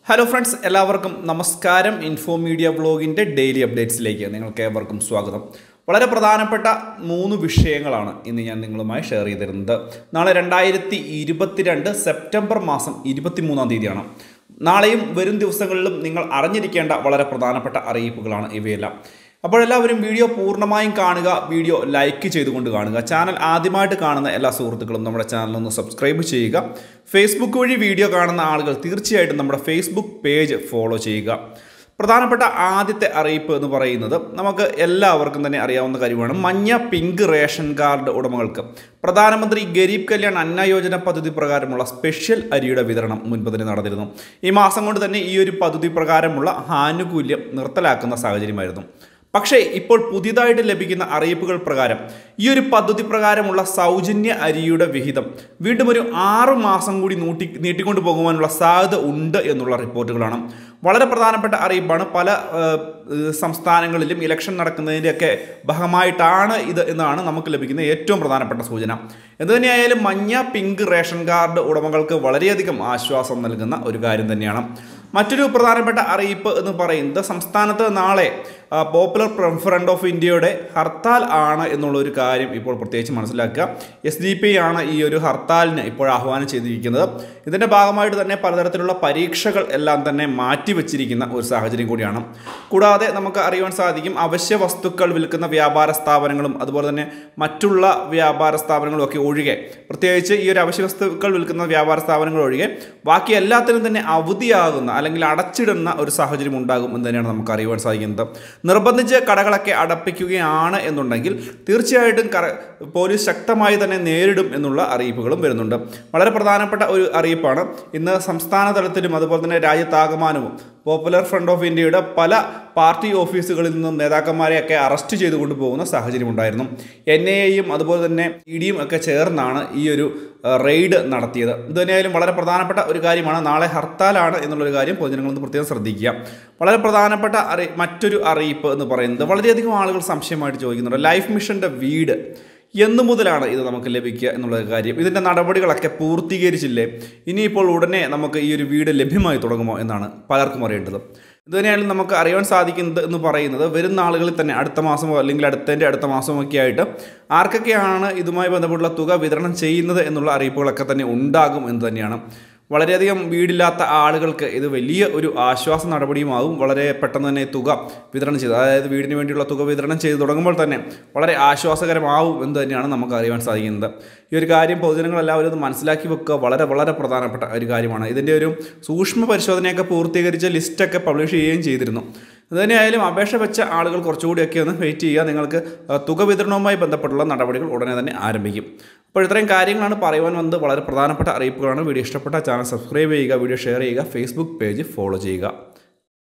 hello friends എല്ലാവർക്കും നമസ്കാരം info media ബ്ലോഗിൻ്റെ ഡെയിലി അപ്ഡേറ്റ്സിലേക്ക് നിങ്ങൾക്ക് ഏവർക്കും സ്വാഗതം വളരെ പ്രധാനപ്പെട്ട മൂന്ന് വിഷയങ്ങളാണ് ഇന്ന് ഞാൻ നിങ്ങളുമായി ഷെയർ ചെയ്തിരുന്നത് നാളെ രണ്ടായിരത്തി ഇരുപത്തിരണ്ട് സെപ്റ്റംബർ മാസം ഇരുപത്തിമൂന്നാം തീയതിയാണ് നാളെയും വരും ദിവസങ്ങളിലും നിങ്ങൾ അറിഞ്ഞിരിക്കേണ്ട വളരെ പ്രധാനപ്പെട്ട അറിയിപ്പുകളാണ് ഇവയെല്ലാം അപ്പോൾ എല്ലാവരും വീഡിയോ പൂർണ്ണമായും കാണുക വീഡിയോ ലൈക്ക് ചെയ്തുകൊണ്ട് കാണുക ചാനൽ ആദ്യമായിട്ട് കാണുന്ന എല്ലാ സുഹൃത്തുക്കളും നമ്മുടെ ചാനൽ ഒന്ന് സബ്സ്ക്രൈബ് ചെയ്യുക ഫേസ്ബുക്ക് വഴി വീഡിയോ കാണുന്ന ആളുകൾ തീർച്ചയായിട്ടും നമ്മുടെ ഫേസ്ബുക്ക് പേജ് ഫോളോ ചെയ്യുക പ്രധാനപ്പെട്ട ആദ്യത്തെ അറിയിപ്പ് എന്ന് പറയുന്നത് നമുക്ക് എല്ലാവർക്കും തന്നെ അറിയാവുന്ന കാര്യമാണ് മഞ്ഞ പിങ്ക് റേഷൻ കാർഡ് ഉടമകൾക്ക് പ്രധാനമന്ത്രി ഗരീബ് കല്യാൺ അന്ന യോജന പദ്ധതി പ്രകാരമുള്ള സ്പെഷ്യൽ അരിയുടെ വിതരണം മുൻപ് തന്നെ നടന്നിരുന്നു ഈ മാസം കൊണ്ട് തന്നെ ഈ ഒരു പദ്ധതി പ്രകാരമുള്ള ആനുകൂല്യം നിർത്തലാക്കുന്ന സാഹചര്യമായിരുന്നു പക്ഷേ ഇപ്പോൾ പുതിയതായിട്ട് ലഭിക്കുന്ന അറിയിപ്പുകൾ പ്രകാരം ഈ ഒരു പദ്ധതി പ്രകാരമുള്ള സൗജന്യ അരിയുടെ വിഹിതം വീണ്ടും ഒരു ആറ് മാസം കൂടി നീട്ടി നീട്ടിക്കൊണ്ടു പോകുവാനുള്ള സാധ്യത ഉണ്ട് എന്നുള്ള റിപ്പോർട്ടുകളാണ് വളരെ പ്രധാനപ്പെട്ട അറിയിപ്പാണ് പല ഏഹ്, സംസ്ഥാനങ്ങളിലും ഇലക്ഷൻ നടക്കുന്നതിൻ്റെയൊക്കെ ഭാഗമായിട്ടാണ് ഇത് എന്നാണ് നമുക്ക് ലഭിക്കുന്ന ഏറ്റവും പ്രധാനപ്പെട്ട സൂചന എന്തുതന്നെയായാലും മഞ്ഞ പിങ്ക് റേഷൻ കാർഡ് ഉടമകൾക്ക് വളരെയധികം ആശ്വാസം നൽകുന്ന ഒരു കാര്യം തന്നെയാണ് മറ്റൊരു പ്രധാനപ്പെട്ട അറിയിപ്പ് എന്ന് പറയുന്നത് സംസ്ഥാനത്ത് നാളെ ആ, പോപ്പുലർ ഫ്രണ്ട് ഓഫ് ഇന്ത്യയുടെ ഹർത്താൽ ആണ് എന്നുള്ള ഒരു കാര്യം ഇപ്പോൾ പ്രത്യേകിച്ച് മനസ്സിലാക്കുക എസ് ഡി പി ആണ് ഈ ഒരു ഹർത്താലിന് ഇപ്പോൾ ആഹ്വാനം ചെയ്തിരിക്കുന്നത് ഇതിൻ്റെ ഭാഗമായിട്ട് തന്നെ പലതരത്തിലുള്ള പരീക്ഷകൾ എല്ലാം തന്നെ മാറ്റിവെച്ചിരിക്കുന്ന ഒരു സാഹചര്യം കൂടിയാണ് കൂടാതെ നമുക്ക് അറിയുവാൻ സാധിക്കും അവശ്യ വസ്തുക്കൾ വിൽക്കുന്ന വ്യാപാര സ്ഥാപനങ്ങളും അതുപോലെ തന്നെ മറ്റുള്ള വ്യാപാര സ്ഥാപനങ്ങളും ഒക്കെ ഒഴികെ പ്രത്യേകിച്ച് ഈ ഒരു അവശ്യ വസ്തുക്കൾ വിൽക്കുന്ന വ്യാപാര സ്ഥാപനങ്ങൾ ഒഴികെ ബാക്കി എല്ലാത്തിനും തന്നെ അവധിയാകുന്ന അല്ലെങ്കിൽ അടച്ചിടുന്ന ഒരു സാഹചര്യം ഉണ്ടാകും എന്ന് തന്നെയാണ് നമുക്ക് അറിയുവാൻ സാധിക്കുന്നത് നിർബന്ധിച്ച് കടകളൊക്കെ അടപ്പിക്കുകയാണ് എന്നുണ്ടെങ്കിൽ തീർച്ചയായിട്ടും കറ പോലീസ് ശക്തമായി തന്നെ നേരിടും എന്നുള്ള അറിയിപ്പുകളും വരുന്നുണ്ട് വളരെ പ്രധാനപ്പെട്ട ഒരു അറിയിപ്പാണ് ഇന്ന് സംസ്ഥാന തലത്തിലും അതുപോലെ തന്നെ രാജ്യത്താകമാനവും പോപ്പുലർ ഫ്രണ്ട് ഓഫ് ഇന്ത്യയുടെ പല പാർട്ടി ഓഫീസുകളിൽ നിന്നും നേതാക്കന്മാരെയൊക്കെ അറസ്റ്റ് ചെയ്തുകൊണ്ട് പോകുന്ന സാഹചര്യം ഉണ്ടായിരുന്നു എൻ ഐ എയും അതുപോലെ തന്നെ ഇ ഡിയും ഒക്കെ ചേർന്നാണ് ഈ ഒരു ഏഹ്, റെയ്ഡ് നടത്തിയത് ഇത് തന്നെയായാലും വളരെ പ്രധാനപ്പെട്ട ഒരു കാര്യമാണ് നാളെ ഹർത്താലാണ് എന്നുള്ളൊരു കാര്യം പൊതുജനങ്ങളൊന്ന് പ്രത്യേകം ശ്രദ്ധിക്കുക വളരെ പ്രധാനപ്പെട്ട അറി മറ്റൊരു അറിയിപ്പ് എന്ന് പറയുന്നത് വളരെയധികം ആളുകൾ സംശയമായിട്ട് ചോദിക്കുന്നുണ്ട് ലൈഫ് മിഷൻ്റെ വീട് എന്ന് മുതലാണ് ഇത് നമുക്ക് ലഭിക്കുക എന്നുള്ള കാര്യം ഇതിൻ്റെ നടപടികളൊക്കെ പൂർത്തീകരിച്ചില്ലേ ഇനിയിപ്പോൾ ഉടനെ നമുക്ക് ഈ ഒരു വീട് ലഭ്യമായി തുടങ്ങുമോ എന്നാണ് പലർക്കും അറിയേണ്ടത് ഇതുതന്നെയായാലും നമുക്ക് അറിയാൻ സാധിക്കുന്നത് എന്ന് പറയുന്നത് വരുന്ന ആളുകളിൽ തന്നെ അടുത്ത മാസമോ അല്ലെങ്കിൽ അടുത്തതിൻ്റെ അടുത്ത മാസമോ ഒക്കെ ആയിട്ട് ആർക്കൊക്കെയാണ് ഇതുമായി ബന്ധപ്പെട്ടുള്ള തുക വിതരണം ചെയ്യുന്നത് എന്നുള്ള അറിയിപ്പുകളൊക്കെ തന്നെ ഉണ്ടാകും എന്ന് തന്നെയാണ് വളരെയധികം വീടില്ലാത്ത ആളുകൾക്ക് ഇത് വലിയ ഒരു ആശ്വാസ നടപടിയുമാകും വളരെ പെട്ടെന്ന് തന്നെ തുക വിതരണം ചെയ്ത് അതായത് വീടിന് വേണ്ടിയുള്ള തുക വിതരണം ചെയ്ത് തുടങ്ങുമ്പോൾ തന്നെ വളരെ ആശ്വാസകരമാവും എന്ന് തന്നെയാണ് നമുക്ക് അറിയാൻ സാധിക്കുന്നത് ഈ ഒരു കാര്യം പൊതുജനങ്ങളെല്ലാവരും ഒന്ന് മനസ്സിലാക്കി വെക്കുക വളരെ വളരെ പ്രധാനപ്പെട്ട ഒരു കാര്യമാണ് ഇതിൻ്റെ ഒരു സൂക്ഷ്മ പരിശോധനയൊക്കെ പൂർത്തീകരിച്ച ലിസ്റ്റൊക്കെ പബ്ലിഷ് ചെയ്യുകയും ചെയ്തിരുന്നു അതുതന്നെയായാലും അപേക്ഷ വെച്ച ആളുകൾ കുറച്ചുകൂടിയൊക്കെ ഒന്ന് വെയിറ്റ് ചെയ്യുക നിങ്ങൾക്ക് ആ, തുക വിതരണവുമായി ബന്ധപ്പെട്ടുള്ള നടപടികൾ ഉടനെ തന്നെ ആരംഭിക്കും അപ്പോൾ ഇത്രയും കാര്യങ്ങളാണ് പറയുവാൻ വന്നത് വളരെ പ്രധാനപ്പെട്ട അറിയിപ്പുകളാണ് വീഡിയോ ഇഷ്ടപ്പെട്ട ചാനൽ സബ്സ്ക്രൈബ് ചെയ്യുക വീഡിയോ ഷെയർ ചെയ്യുക ഫേസ്ബുക്ക് പേജ് ഫോളോ ചെയ്യുക